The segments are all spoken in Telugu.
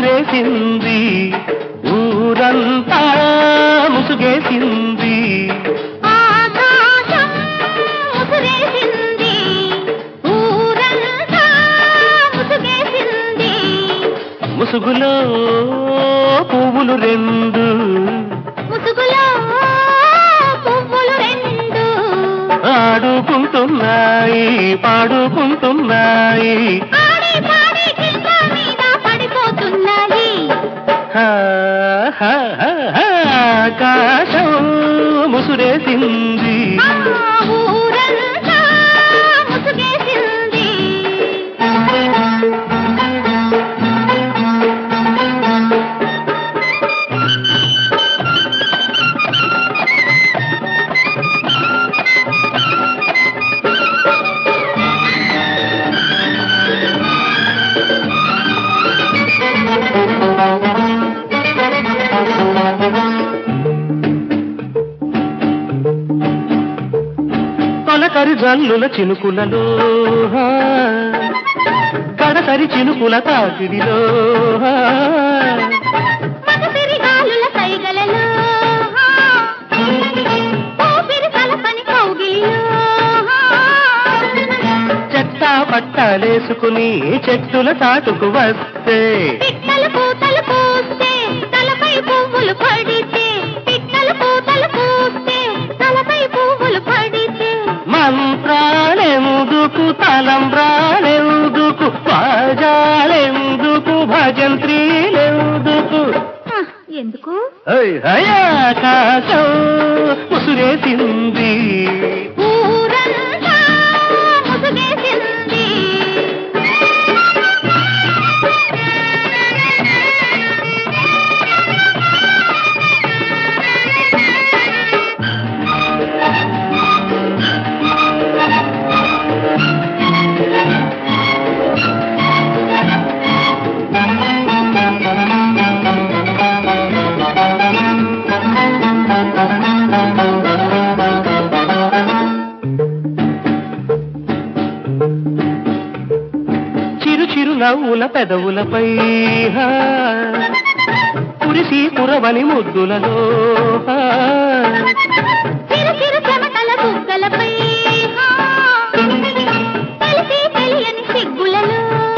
ముసురేసింది ఊరంతా ముసుగేసింది ఆకాశం ముసురేసింది ఊరంతా ముసుగేసింది ముసుగులో పువ్వులు రెండు ముసుగులో పువ్వులు రెండు ఆడుకుంటున్నాయి పాడుకుంటున్నాయి ఆడి పాడి కింద మీద పడిపోతున్నాయి హా, హా, హా, హా, ఆకాశం ముసురేసింది ఆ ఊరంతా ముసుగేసింది తొలకరి జల్లుల చినుకులలో హా, కడతరి చినుకుల తాకిడిలో హా, మగసిరి గాలుల సైగలలో ఊపిరి కలపని కౌగిలిలో చెత్త పట్టాలేసుకుని చెట్టుల చాటుకు వస్తే పిట్టలు పూతలు పూస్తే తలపై పువ్వులు పడితే పిట్టలు పూతలు పూస్తే తలపై పువ్వులు పడితే మంత్రాలెందుకు తలంబ్రాలెందుకు బాజాలెందుకు భజంత్రీలెందుకు హ, ఎందుకు హై, హై, ఆకాశం ముసురేసింది ఊరంతా ముసుగేసింది చిరు చిరు నవ్వుల పెదవులపై హా, కురిసి కురవని ముద్దులలో హా, చిరు చిరు చెమటల బుగ్గలపై హా, తెలిసి తెలియని సిగ్గులలో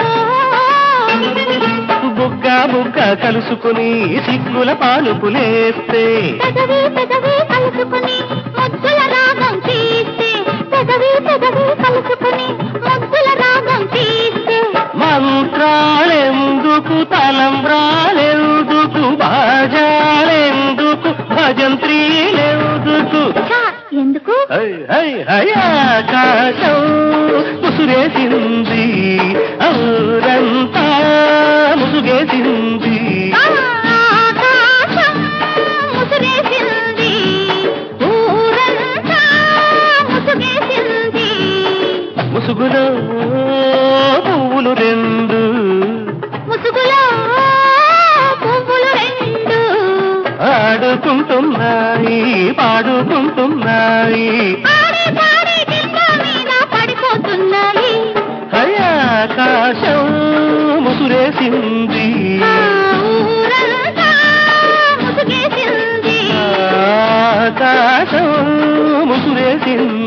బుగ్గ బుగ్గ కలుసుకుని సిగ్గుల పాలుపులేస్తే పెదవి పెదవి కలుసుకుని ముద్దుల రాగం తీస్తే పెదవి పెదవి కలుసుకుని ముద్దుల రాగం తీస్తే మంత్రాలెందుకు తలంబ్రాలెందుకు బాజాలెందుకు భజంత్రీలెందుకు ఛా, ఎందుకు హై, హై, హై, ఆకాశం ముసురేసింది ఔరంతా ముసుగేసింది ఆకాశం ముసురేసింది ఊరంతా ముసుగేసింది ముసుగులో పువ్వులు రెండు ముసుగులో పువ్వులు రెండు ఆడుకుంటున్నాయి పాడుకుంటున్నాయి ఆడి పాడి కింద మీద పడిపోతున్నాయి హై, ఆకాశం ముసురేసింది ఆ ఊరంతా ముసుగేసింది ఆకాశం ముసురేసింది